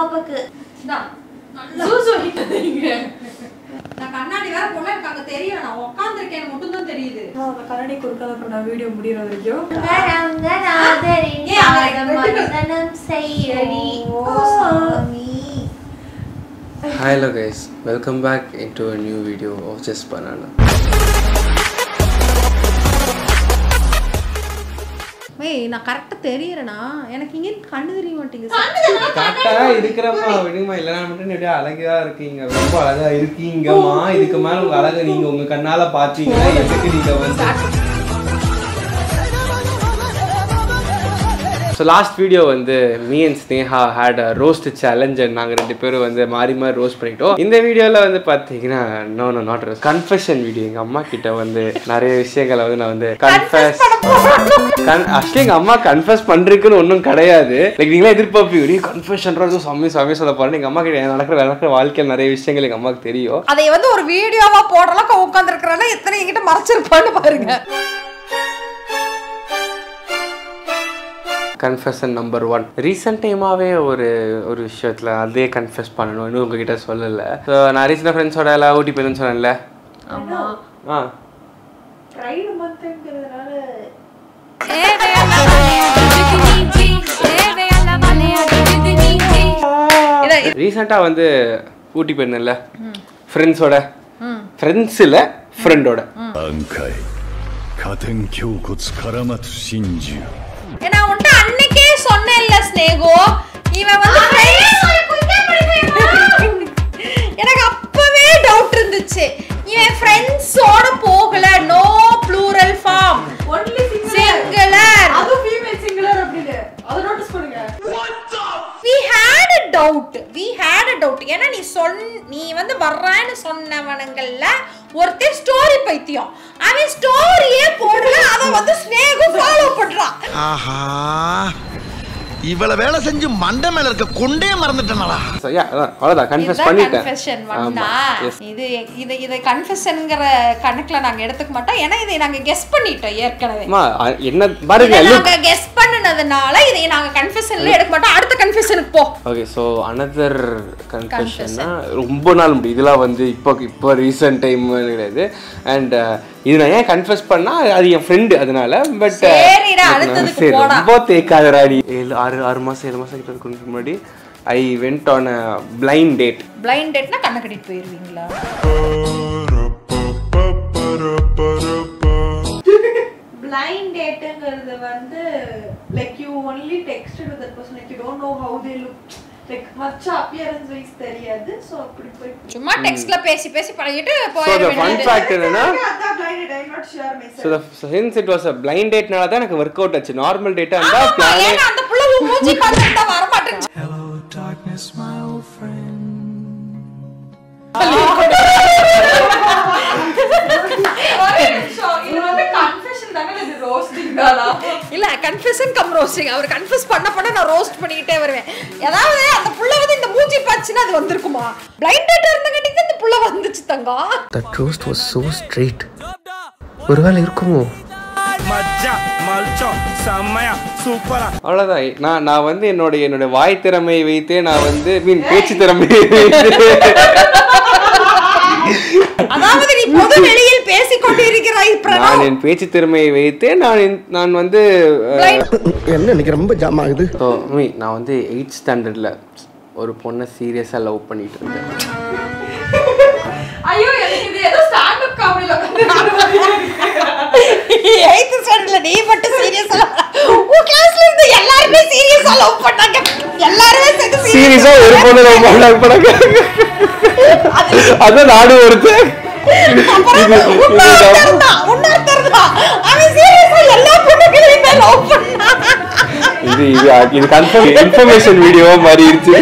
பாப்பாக்கு நான் கண்ணாடி வேற போல எனக்கு அங்க தெரியும் நான் உட்காந்துருக்கேன் மட்டும் தான் தெரியுது அந்த கரடி கொடுக்காத அப்புறம் வீடியோ முடிகிற வரைக்கும் ரங்கநாதரின் ஏய், அவரை பாதம் வெட்டுங்க. வந்தனம் செய்யடி ஓ, ஓ சாமி Hello guys, welcome back into a new video of Just Banana. ஏய் நான் கரெக்டா தெரியறேனா எனக்கு இங்க கண்ணு தெரிய மாட்டேங்குது கரெக்டா இருக்கிறப்பா விடுமா இல்லைனா மட்டும் எப்படியா அழகா இருக்கீங்க ரொம்ப அழகா இருக்கீங்கம்மா இதுக்கு மேல உங்க அழகை நீங்க உங்க கண்ணால பாத்தீங்கன்னா எதுக்கு நீங்க வந்து ஸோ லாஸ்ட் வீடியோ வந்து me and Sneha had a roast challenge and நாங்கள் ரெண்டு பேரும் வந்து மாறி மாறி ரோஸ்ட் பண்ணிட்டோம் இந்த வீடியோவில் வந்து பார்த்தீங்கன்னா no no not roast confession video எங்கள் அம்மா கிட்ட வந்து நிறைய விஷயங்களை வந்து நான் வந்து கன்ஃபெஸ் ஆக்சுவலி எங்கள் அம்மா கன்ஃபெஸ் பண்ணுறதுக்குன்னு ஒன்றும் கிடையாது லைக் நீங்களே எதிர்பார்ப்பீங்க கன்ஃபெஷன்றது சமய சமயம் சொல்ல போகிறேன் எங்கள் அம்மா கிட்ட நடக்கிற நடக்கிற வாழ்க்கையில் நிறைய விஷயங்கள் எங்கள் அம்மாவுக்கு தெரியும் அதை வந்து ஒரு வீடியோவா போடுற அளவுக்கு உட்காந்துருக்கிறனால எத்தனை என்கிட்ட மறைச்சிருப்பான்னு பாருங்க கன்ஃபெஷன் நம்பர் ஒன் ரீசெண்ட் டைமாகவே ஒரு ஒரு விஷயத்தில் அதே கன்ஃபெஸ் பண்ணணும் இன்னும் உங்ககிட்ட சொல்லலை ஸோ நான் ரீசெண்டாக ஃப்ரெண்ட்ஸோட எல்லாம் ஊட்டி போயிருந்தேன்னு சொன்னேன்ல ஆமா ஆ ரைடு மந்த்ங்கிறதுனால ரீசெண்டாக வந்து ஊட்டி போயிருந்தேன்ல ஃப்ரெண்ட்ஸோட ஃப்ரெண்ட்ஸில் ஃப்ரெண்டோட 挽回加点胸骨絡まつ真珠 ஏன்னா உன்ட்ட அன்னைக்கே சொன்னேன்ல ஸ்னேகோ இவன் வந்து எனக்கு அப்பவே டவுட் இருந்துச்சு இவன் ஃப்ரெண்ட்ஸோட போகல no plural form only singular அது ஃபீமேல் சிங்குலர் அப்படின்னு அதை நோட்டீஸ் பண்ணுங்க we had a doubt we had a doubt ஏன்னா நீ சொன் நீ வந்து வர்றான்னு சொன்னவனுங்கள்ல ஒருத்தர் ஸ்டோரி பைத்தியம் அவன் ஸ்டோரியே போடல அத வந்து ஸ்னேகும் ஃபாலோ பண்றான் ஆஹா இவ்வளவு வேலை செஞ்சு மண்டை மேல இருக்க கொண்டே மறந்துட்டேனடா ஸோ யா அதான் அவ்வளோதான் கன்ஃபெஸ் இதுதான் பண்ணிட்டேன் confession ஆமா வந்தா எஸ் இது இது இது கன்ஃபெஷன்ங்கிற கணக்குல நாங்க எடுத்துக்க மாட்டோம் ஏன்னா இதை நாங்க கெஸ் பண்ணிட்டோம் ஏற்கனவே அம்மா அ- என்ன பாருங்க இதை லுக் நாங்க கெஸ் பண்ணனதுனால இதை நாங்க கன்ஃபெஷன்ல எடுக்க மாட்டோம் அடுத்த கன்ஃபெஷனுக்கு போ ஓகே ஸோ அனதர் கன்ஃபெஷன்னா ரொம்ப நாள் முடியும் இதெல்லாம் வந்து இப்போ இப்போ ரீசெண்ட் டைம் கிடையாது அண்ட் இது நான் ஏன் கன்ஃபெஸ் பண்ணா அது என் ஃப்ரெண்டு அதனால பட் சரிடா, அடுத்ததுக்கு போடா. ரொம்ப தேக்காதராடி ஏழு ஆறு ஆறு மாதம் ஏழு மாதம் கிட்ட இருக்குன்னு முன்னாடி I went on a blind date blind டேட்னா கண்ணை கட்டிட்டு போயிருவீங்களா பிளைண்ட் டேட்டுங்கிறது வந்து like you only texted with that person like you don't know how they look like மச்ச அப்பியரன்ஸ் வைஸ் தெரியாது சோ அப்படி போய் சும்மா டெக்ஸ்ட்ல பேசி பேசி பழகிட்டு ஸோ போயிட த ஃபன் வேண்டியது ஃபேக்ட் என்னன்னா அதான் blind I not sure my so the since it was a blind டேட்னால தான் எனக்கு ஒர்க் அவுட் ஆச்சு நார்மல் டேட்டாக இருந்தால் ஆமா, பிளானே ஏன்னா அந்த புள்ள உன் மூஞ்சி பார்த்துட்டு தான் வர மாட்டேங்குது ஒரே நிமிஷம் இது வந்து கன்ஃபெஷன் தானே இது ரோஸ்டிங் தானா இல்ல கன்ஃபெஷன் கம் ரோஸ்டிங் அவர் கன்ஃபெஸ் பண்ண பண்ண நான் ரோஸ்ட் பண்ணிக்கிட்டே வருவேன் ஏதாவது அந்த புள்ள வந்து இந்த மூஞ்சி பாச்சுன்னா அது வந்திருக்குமா பிளைண்ட் டேட்டா இருந்தங்காட்டி தான் இந்த புள்ள வந்துச்சு தங்கம் that roast was so straight ஒருவேளை இருக்குமோ அவ்வளோதான் நான் நான் வந்து என்னோட என்னோட வாய் திறமையை வைத்தே நான் வந்து மீன் பேச்சு திறமையை வைத்து அதாவது நீ பொது வெளியில் பேசிக் கொண்டு இருக்கிறாய் நான் பிரணவ் என் பேச்சு திறமையை வைத்தே நான் என்- நான் வந்து என்ன இன்னைக்கு ரொம்ப ஜாம் ஆகுது ஸோ மீ நான் வந்து எயிட் ஸ்டாண்டர்டில் ஒரு பொண்ணை சீரியஸாக லவ் பண்ணிட்டு இருந்தேன் ஐயோ எனக்கு இது ஏதோ ஸ்டாண்ட் அப் காமெடில எயித்து ஸ்டாண்டர்ட்ல நீ மட்டும் சீரியஸா உன் கிளாஸ்ல இருந்து எல்லாருமே சீரியஸா லவ் பண்ணாங்க எல்லாருமே சேர்ந்து serious- சீரியஸாக ஒரு பொண்ணு லவ் பண்ணாங்க படாங்க அதான் நானும் ஒருத்தன் அப்புறம் இது- இன்னொருத்தர் இதுதான். தான், இன்னொருத்தர் தான். அவன் seriousா எல்லா பொண்ணுங்களையுமே love பண்ணான். இது இது இது கன்ஃபார்ம் இன்ஃபர்மேஷன் வீடியோவா மாறிடுச்சு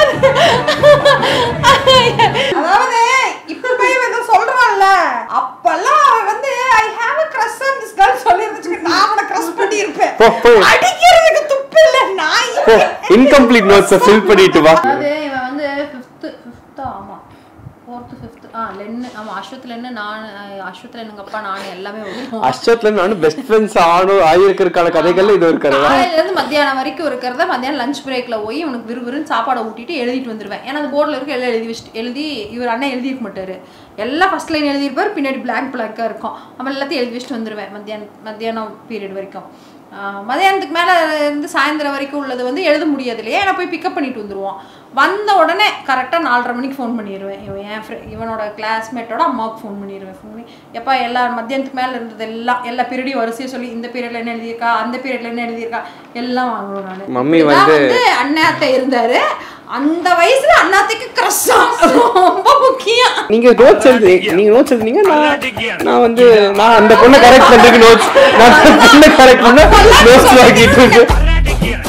அதாவது இப்ப போய் இவன் ஏதோ சொல்றான்ல, அப்பெல்லாம் அவன் வந்து I have a crush on this girl சொல்லியிருந்துச்சுங்க, நான் அவனை crush பண்ணியிருப்பேன். போ, போ. அடிக்கிறதுக்கு துப்பு இல்ல, நாய். இன்கம்ப்ளீட் நோட்ஸை ஃபில் பண்ணிட்டு வா அதாவது இவன் வந்து ஃபிஃப்த்து ஃபிஃப்த்து ஆமாம் ஃபோர்த்து ஃபிஃப்த்து ஆ லென்னு ஆமா அஸ்வத் லென்னு நான் அஹ், அஸ்வத் லென்னு எங்க அப்பா நான் எல்லாமே வருவோம் அஷ்டத்துல நானும் பெஸ்ட் ஃப்ரெண்ட்ஸ் ஆனும் ஆகியிருக்கிறதுக்கான கதைகள் இது இருக்கிறதா காலையில இருந்து மத்தியானம் வரைக்கும் இருக்கிறத மத்தியானம் லஞ்ச் பிரேக்ல போய் இவனுக்கு விறுவிறுன்னு சாப்பாடை ஊட்டிட்டு எழுதிட்டு வந்துருவேன் ஏன்னா அந்த போர்டில் இருக்க எல்லாம் எழுதி வச்சுட்டு எழுதி இவர் அண்ணன் எழுதிருக்க மாட்டாரு எல்லாம் ஃபர்ஸ்ட் லைன் எழுதியிருப்பார் பின்னாடி பிளாக் பிளாக்காக இருக்கும் அவன் எல்லாத்தையும் எழுதி வச்சுட்டு வந்துருவேன் மத்தியானம் மத்தியானம் பீரியட் வரைக்கும் ஆஹ் மத்தியானத்துக்கு மேலே இருந்து சாயந்தரம் வரைக்கும் உள்ளது வந்து எழுத முடியாது இல்லையா நான் போய் பிக்கப் பண்ணிட்டு வந்துருவோம் வந்த உடனே கரெக்டாக நாலரை மணிக்கு ஃபோன் பண்ணிடுவேன் இவன் என் ஃப்ரெ இவனோட கிளாஸ்மேட்டோட அம்மாவுக்கு ஃபோன் பண்ணிடுவேன் ஃபோன் பண்ணி எப்பா எல்லா மத்தியானத்துக்கு மேலே இருந்தது எல்லாம் எல்லா பீரியடையும் வரிசையாக சொல்லி இந்த பீரியட்ல என்ன எழுதியிருக்கா அந்த பீரியட்ல என்ன எழுதியிருக்கா எல்லாம் வாங்கணும் நான் மம்மி வந்து வந்து அண்ணாத்தை இருந்தாரு அந்த வயசுல அண்ணாத்தைக்கு கிரஷா ரொம்ப முக்கியம் நீங்க நோட்ஸ் எழுதி நீங்க நோட்ஸ் எழுதுனீங்க நான் நான் வந்து நான் அந்த பொண்ணை கரெக்ட் பண்றதுக்கு நோட்ஸ் நான் அந்த பொண்ணை கரெக்ட் பண்ண நோட்ஸ் வாங்கிட்டு இருக்கேன்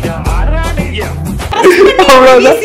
அவ்வளவுதான்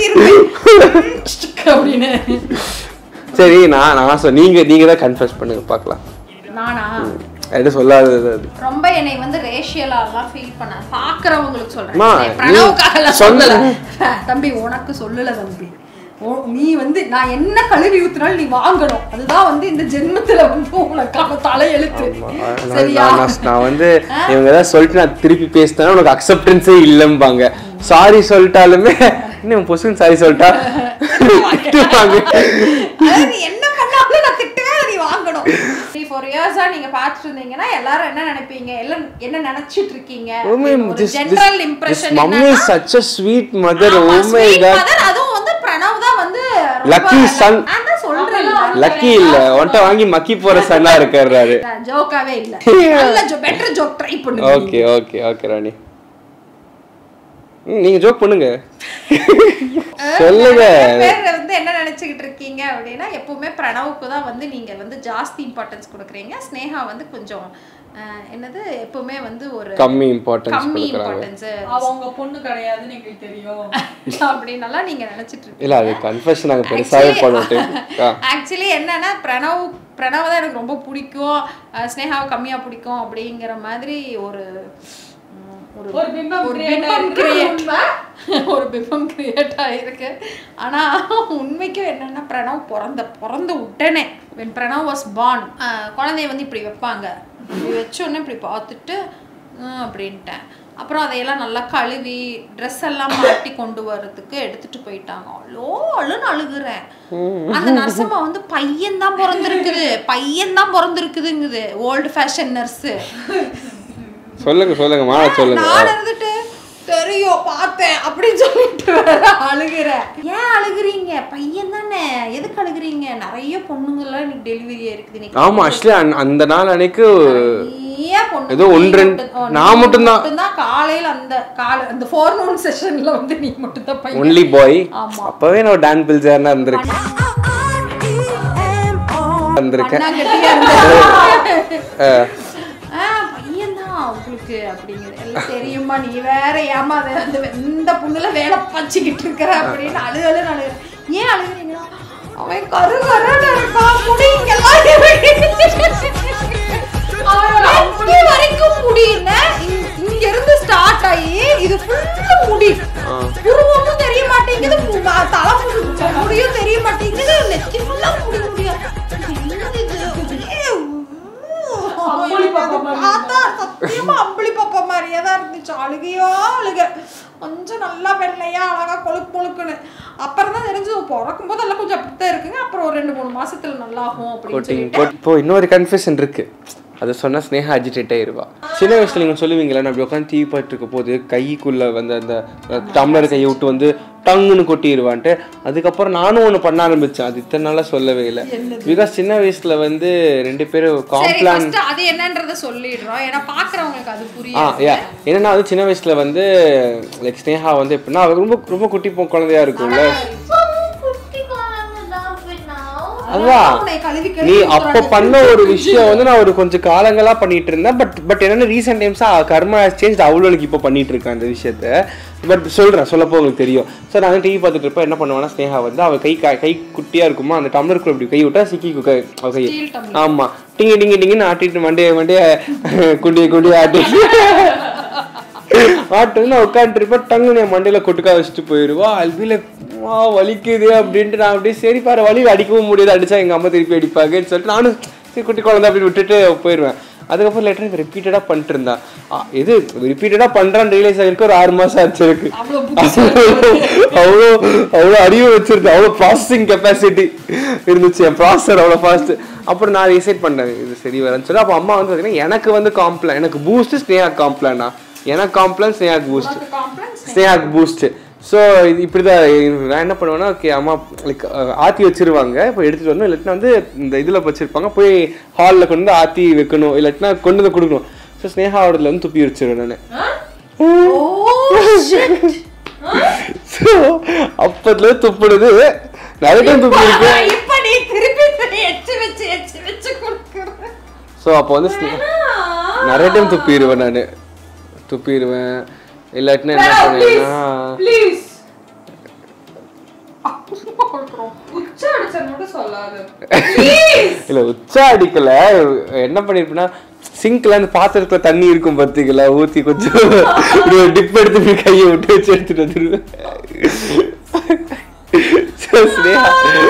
அப்படின்னு சரி நான் நான் சொல் நீங்க நீங்க தான் கன்ஃபஸ் பண்ணுங்க பார்க்கலாம் நானா எதுவும் சொல்லாதது அது ரொம்ப என்னை வந்து ரேஷியலாலாம் ஃபீல் பண்ண பாக்குறவங்களுக்கு அம்மா, சொல்றேன் நீ பிரணவுக்காக சொன்ன- சொல்லல தம்பி உனக்கு சொல்லல தம்பி ஓ- நீ வந்து நான் என்ன கழுவி ஊத்துனாலும் நீ வாங்கணும் அதுதான் வந்து இந்த ஜென்மத்துல வந்து உனக்கான தலையெழுத்து நான் சரியா நான் நான் நான் வந்து இவங்க ஏதாவது சொல்லிட்டு நான் திருப்பி பேசினா உனக்கு அக்செப்டன்ஸே இல்லைம்பாங்க சாரி சொல்லிட்டாலுமே இன்னும் பொசுன்னு சாரி சொல்லிட்டா திட்டுவாங்க அதாவது நீ என்ன பண்ணாலும் நான் திட்டுவேன் நீ வாங்கணும் த்ரீ ஃபோர் இயர்ஸா நீங்க பார்த்துட்டு இருந்தீங்கன்னா எல்லாரும் என்ன நினைப்பீங்க எல்லாம் என்ன நினைச்சிட்டு இருக்கீங்க ஒரு general impression mummy such a sweet mother oh my God அதுவும் வந்து பிரணவ் தான் வந்து ரொம்ப- Lucky son. நான் தான் சொல்றேன் லக்கி இல்ல உன்ட்ட வாங்கி மக்கி போற சன்னா இருக்காரு ஜோக்காவே இல்ல நல்ல ஜோ பெட்டர் ஜோக் ட்ரை பண்ணுங்க ஓகே ஓகே ஓகே ராணி ம், நீங்க ஜோக் பண்ணுங்க சொல்லுங்க நிறைய பேர் வந்து என்ன நினைச்சுக்கிட்டு இருக்கீங்க அப்படின்னா எப்பவுமே பிரணவுக்கு தான் வந்து நீங்க வந்து ஜாஸ்தி இம்பார்ட்டன்ஸ் கொடுக்குறீங்க ஸ்னேகா வந்து கொஞ்சம் அஹ், என்னது எப்பவுமே வந்து ஒரு கம்மி இம்பார்ட்டன்ஸ் கம்மி கொடுக்குறாங்க இம்பார்ட்டன்ஸ் அவங்க பொண்ணு கிடையாதுன்னு எங்களுக்கு தெரியும் அப்படின்னலாம் நீங்க நினைச்சிட்டு இருக்கீங்க இல்ல அது கன்ஃபெஷன் நாங்க பெருசாவே பண்ணுவோம் ஆக்சுவலி என்னன்னா பிரணவ் பிரணவ தான் எனக்கு ரொம்ப பிடிக்கும் அஹ் ஸ்னேகாவை கம்மியா பிடிக்கும் அப்படிங்கிற மாதிரி ஒரு உம், ஒரு பிம்பம் ஒரு create பிம்பம் ஆயிருக்கு. create- உண்மை. ஒரு பிம்பம் கிரியேட் ஆயிருக்கு ஆனா உண்மைக்கும் என்னன்னா பிரணவ் பிறந்த பிறந்த உடனே வென் பிரணவ் வாஸ் பார்ன் குழந்தைய வந்து இப்படி வைப்பாங்க இப்படி வச்ச உடனே இப்படி பார்த்துட்டு "ம்" அப்படின்ட்டேன் அப்புறம் அதையெல்லாம் நல்லா கழுவி ட்ரெஸ் எல்லாம் மாட்டி கொண்டு வர்றதுக்கு எடுத்துட்டு போயிட்டாங்க அவ்வளோ அழுன்னு அழுகுறேன் அந்த நர்சம்மா வந்து பையன் தான் பிறந்திருக்குது பையன் தான் பிறந்திருக்குதுங்குது ஓல்டு ஃபேஷன் நர்ஸு சொல்லுங்க சொல்லுங்க மாலை சொல்லுங்க நான் இருந்துட்டு தெரியும் பார்த்தேன் அப்படின்னு சொல்லிட்டு வேற அழுகிறேன் ஏன் அழுகுறீங்க பையன் தானே எதுக்கு அழுகுறீங்க நிறைய பொண்ணுங்கெல்லாம் இன்னைக்கு டெலிவரி இருக்குது இன்னைக்கு ஆமா ஆக்சுவலி அந்த நாள் அன்னைக்கு நிறைய பொண்ணு ஏதோ ஒன்று ரெண்டு- நான் மட்டும்தான். மட்டும்தான் காலையில அந்த கால அந்த ஃபோர்நூன் செஷன்ல வந்து நீ மட்டும் தான் பையன் ஒன்லி பாய் ஆமா. அப்பவே நான் டான் பில்ஜர்னா இருந்திருக்கேன் இருந்திருக்கேன் கட்டியா அஹ், பையன்தான் உங்களுக்கு அப்படிங்கிறது எல்லாம் தெரியுமா நீ வேற ஏமா அதை அந்த இந்த புண்ணுல வேலை பச்சுக்கிட்டு இருக்கிற அப்படின்னு அழு அழு அழு ஏன் அழுகுறீங்களா அவன் கரு கருன்னு இருக்கான் முடி இங்கெல்லாம் இருக்கு வரைக்கும் முடியல இங்க இருந்து ஸ்டார்ட் ஆகி இது ஃபுல்லா முடி உருவமும் தெரிய மாட்டேங்குது மு- ம- தலை மு- முடியும் தெரிய மாட்டேங்குது நெத்தி ஃபுல்லா முடி முடியும் இது என்னது இது? அப்படியே, அம்புலி பாப்பா மாதிரி பார்த்தா சத்தியமா அம்புலி பாப்பா மாதிரியே தான் இருந்துச்சு அழுகையோ அழுக கொஞ்சம் நல்லா வெள்ளையா அழகா கொழுக்கு கொழுக்குன்னு அப்புறம் தான் தெரிஞ்சு பிறக்கும் போது எல்லாம் கொஞ்சம் அப்படித்தான் இருக்குங்க அப்புறம் ஒரு ரெண்டு மூணு மாசத்துல நல்லா ஆகும் அப்படின்னு கோட்டிங் சொல்லிட்டு கோட் இப்போ இன்னொரு கன்ஃபெஷன் இருக்கு அது சொன்னா ஸ்னேகா அஜிடேட் ஆயிருவா சின்ன வயசுல நீங்க சொல்லுவீங்களா நான் அப்படி உட்காந்து டிவி பார்த்துட்டு இருக்க போது கைக்குள்ள வந்து அந்த டம்ளர் கையை விட்டு வந்து டங்குன்னு கொட்டிடுவான்ட்டு அதுக்கப்புறம் நானும் ஒன்று பண்ண ஆரம்பிச்சேன் அது இத்தனை நாளா சொல்லவே இல்லை பிகாஸ் சின்ன வயசுல வந்து ரெண்டு பேரும் சரி காம்ப்ளான் ஃபர்ஸ்ட் அது என்னன்றத சொல்லிடுறோம் ஏன்னா பாக்குறவங்களுக்கு அது ஆ புரியும் யா என்னன்னா அது சின்ன வயசுல வந்து லைக் ஸ்னேகா வந்து எப்படின்னா அவ ரொம்ப ரொம்ப குட்டி பொ- குழந்தையா இருக்கும்ல அதான் உன்னை கழுவி நீ கழுவி அப்ப ஊத்துறாங்க. பண்ண ஒரு விஷயம் வந்து நான் ஒரு கொஞ்சம் காலங்களா பண்ணிட்டு இருந்தேன் பட் பட் என்னன்னா ரீசெண்ட் டைம்ஸா கர்மா சேஞ்ச் அவளுக்கு இப்போ பண்ணிட்டு இருக்கேன் அந்த விஷயத்த பட் சொல்றேன் சொல்லப்போ உங்களுக்கு தெரியும் ஸோ நான் வந்து டிவி பார்த்துட்டு இருப்பேன் என்ன பண்ணுவேன்னா ஸ்னேகா வந்து அவ கை கா- கை குட்டியா இருக்குமா அந்த டம்ளருக்குள்ள இப்படி கை விட்டா சிக்கி கு- கை- அவ கை Steel tumbler. ஆமா டிங்கி டிங்கி டிங்கின்னு ஆட்டிட்டு மண்டே மண்டே குண்டிய குண்டிய ஆட்டிட்டு ஆட்டு நான் உட்காந்துருப்பேன் டங்குன்னு என் மண்டையில கொட்டுக்கா வச்சுட்டு போயிடுவா அல்பில வா வலிக்குது அப்படின்ட்டு நான் அப்படியே சரி பாரு வலி அடிக்கவும் முடியாது அடிச்சா எங்க அம்மா திருப்பி அடிப்பாங்கன்னு சொல்லிட்டு நானும் சரி குட்டி குழந்தை அப்படி விட்டுட்டு போயிடுவேன் அதுக்கப்புறம் லெட்டர் ரிப்பீட்டடாக பண்ணிட்டு இருந்தா ஆ, இது ரிப்பீட்டடாக பண்றான்னு ரியலைஸ் ஆகிருக்கு ஒரு ஆறு மாசம் ஆச்சு இருக்கு அவ்வளோ அவ்வளோ அறிவு வச்சிருக்கு அவ்வளோ ப்ராசஸிங் கெப்பாசிட்டி இருந்துச்சு என் ப்ராசஸர் அவ்வளோ ஃபாஸ்ட் அப்புறம் நான் டிசைட் பண்ணேன் இது சரி வரேன்னு சொல்லி அப்போ அம்மா வந்து பார்த்தீங்கன்னா எனக்கு வந்து காம்ப்ளான் எனக்கு பூஸ்ட் ஸ்னேஹா காம்ப்ளானா எனக்கு காம்ப்ளான் ஸ்னேஹாக் பூஸ்ட் ஸ்னேஹாக் பூஸ்ட் ஸோ இது இப்படி தான் நான் என்ன பண்ணுவேன்னா ஓகே அம்மா லைக் ஆற்றி வச்சிருவாங்க இப்போ எடுத்துகிட்டு வரணும் இல்லாட்டினா வந்து இந்த இதில் வச்சிருப்பாங்க போய் ஹாலில் கொண்டு வந்து ஆற்றி வைக்கணும் இல்லாட்டினா கொண்டு வந்து கொடுக்கணும் ஸோ ஸ்னேகாவோடதுல வந்து துப்பி வச்சிருவேன் நான் ஸோ அப்பத்துல துப்புடுது நிறைய டைம் துப்பி இருக்கு இப்ப நீ திருப்பி எச்சு வச்சு எச்சு வச்சு கொடுக்குற ஸோ அப்போ வந்து ஸ்னே- நிறைய டைம் துப்பிடுவேன் நான் துப்பிடுவேன் இல்லாட்டினா என்ன பண்ணுவேன்னா ப்ளீஸ் உச்ச அடிச்சனோட சொல்லாத இல்ல உச்சா அடிக்கல என்ன பண்ணிருப்பேன்னா சிங்க்ல அந்த பாத்திரத்துல தண்ணி இருக்கும் பாத்தீங்களா ஊத்தி கொஞ்சம் டிப் எடுத்து இப்படி கையை விட்டு வச்சு எடுத்துட்டு வந்துருவேன் So, Sneha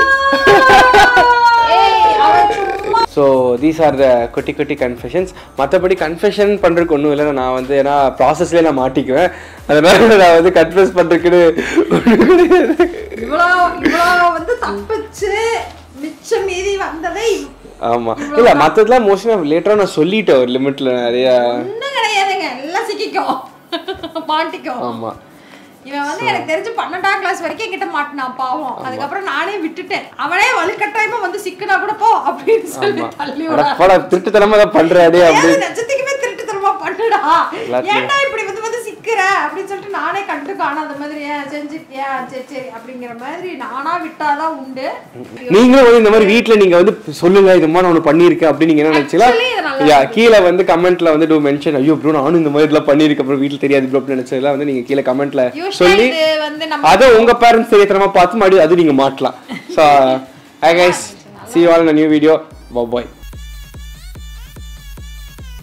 so these are the குட்டி குட்டி கன்ஃபெஷன்ஸ் மற்றபடி கன்ஃபெஷன் பண்ணுறதுக்கு ஒன்றும் இல்லை நான் வந்து ஏன்னா ப்ராசஸ்லேயே நான் மாட்டிக்குவேன் அதனால நான் வந்து கன்ஃபெஸ் பண்ணுறதுக்குன்னு ஒன்றும் கிடையாது இவ்வளோ இவ்வளோ வந்து தப்பிச்சு மிச்சம் மீதி வந்ததை ஆமா இல்ல மத்ததெல்லாம் மோஸ்ட்லி லேட்டரா நான் சொல்லிட்டேன் ஒரு லிமிட்ல நிறைய ஒன்றும் கிடையாதுங்க எல்லாம் சிக்கிக்கும் மாட்டிக்கும் ஆமா இவன் வந்து எனக்கு தெரிஞ்சு பன்னெண்டாம் கிளாஸ் வரைக்கும் என்கிட்ட மாட்டினான் பாவம் அதுக்கப்புறம் நானே விட்டுட்டேன் அவனே வலுக்கட்டாயமா வந்து சிக்கனா கூட போ அப்படின்னு சொல்லி ஆமா தள்ளி அட விடான். போடா திருட்டுத்தனமா தான் பண்றாடே அப்படி ஏன் நிஜத்துக்குமே திருட்டுத்தனமா பண்ணுடா எல்லாத்தையும். ஏன்டா இப்படி வந்து வந்து சிக்கிற அப்படின்னு சொல்லிட்டு நானே கண்டு காணாத மாதிரி ஏன் செஞ்சுட்டியா சரி சரி அப்படிங்கிற மாதிரி நானா விட்டாதான் உண்டு நீங்களும் வந்து இந்த மாதிரி வீட்ல நீங்க வந்து சொல்லுங்க இது மாதிரி நான் ஒண்ணு பண்ணிருக்கேன் அப்படின்னு நீங்க என்ன நினைச்சீங்களா Actually, இது நல்லா யா கீழே வந்து கமெண்ட்ல வந்து டூ மென்ஷன் ஐயோ ப்ரோ நானும் இந்த மாதிரி எல்லாம் பண்ணிருக்கேன் அப்புறம் வீட்ல தெரியாது ப்ரோ அப்படின்னு நினைச்சதெல்லாம் வந்து நீங்க கீழே கமெண்ட்ல யூஸ்வலா சொல்லி இது வந்து நம்ம அதை உங்க பேரண்ட்ஸ் தெரியத்தனமா பார்த்து மறுபடியும் அது நீங்க மாட்டலாம் so hi guys see all இந்த நியூ வீடியோ பாய்